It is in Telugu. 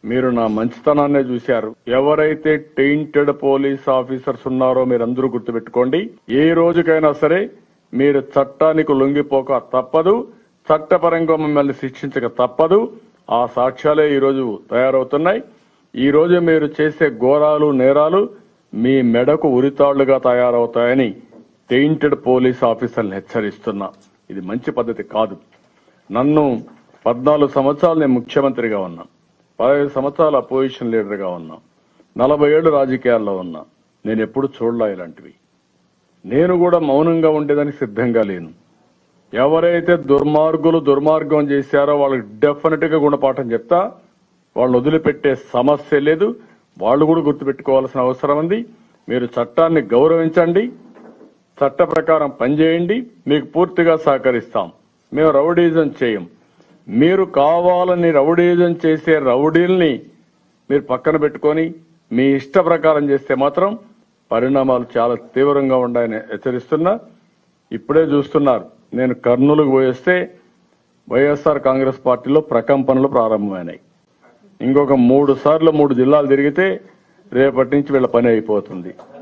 మీరు నా మంచితనాన్నే చూశారు ఎవరైతే టెయింటెడ్ పోలీస్ ఆఫీసర్స్ ఉన్నారో మీరందరూ గుర్తుపెట్టుకోండి ఏ రోజుకైనా సరే మీరు చట్టానికి లొంగిపోక తప్పదు చట్టపరంగా మిమ్మల్ని శిక్షించక తప్పదు ఆ సాక్ష్యాలే ఈ రోజు తయారవుతున్నాయి ఈ రోజు మీరు చేసే ఘోరాలు నేరాలు మీ మెడకు ఉరితాళ్లుగా తయారవుతాయని టెయింటెడ్ పోలీస్ ఆఫీసర్ని హెచ్చరిస్తున్నా ఇది మంచి పద్ధతి కాదు నన్ను పద్నాలుగు సంవత్సరాలు నేను ముఖ్యమంత్రిగా ఉన్నా పదహైదు సంవత్సరాలు అపోజిషన్ లీడర్గా ఉన్నా నలభై ఏళ్ళు రాజకీయాల్లో ఉన్నా నేను ఎప్పుడు చూడలే ఇలాంటివి నేను కూడా మౌనంగా ఉండేదానికి సిద్ధంగా లేను ఎవరైతే దుర్మార్గులు దుర్మార్గం చేశారో వాళ్ళకి డెఫినెట్ గా గుణపాఠం చెప్తా వాళ్ళని వదిలిపెట్టే సమస్య లేదు వాళ్ళు కూడా గుర్తుపెట్టుకోవాల్సిన అవసరం ఉంది మీరు చట్టాన్ని గౌరవించండి చట్ట ప్రకారం పనిచేయండి మీకు పూర్తిగా సహకరిస్తాం మేము రౌడీజం చేయం మీరు కావాలని రౌడీజం చేసే రౌడీల్ని మీరు పక్కన పెట్టుకొని మీ ఇష్ట ప్రకారం చేస్తే మాత్రం పరిణామాలు చాలా తీవ్రంగా ఉన్నాయని హెచ్చరిస్తున్నా ఇప్పుడే చూస్తున్నారు నేను కర్నూలుకు పోయేస్తే వైఎస్ఆర్ కాంగ్రెస్ పార్టీలో ప్రకంపనలు ప్రారంభమైనాయి ఇంకొక మూడు సార్లు మూడు జిల్లాలు తిరిగితే రేపటి నుంచి వీళ్ళ పని అయిపోతుంది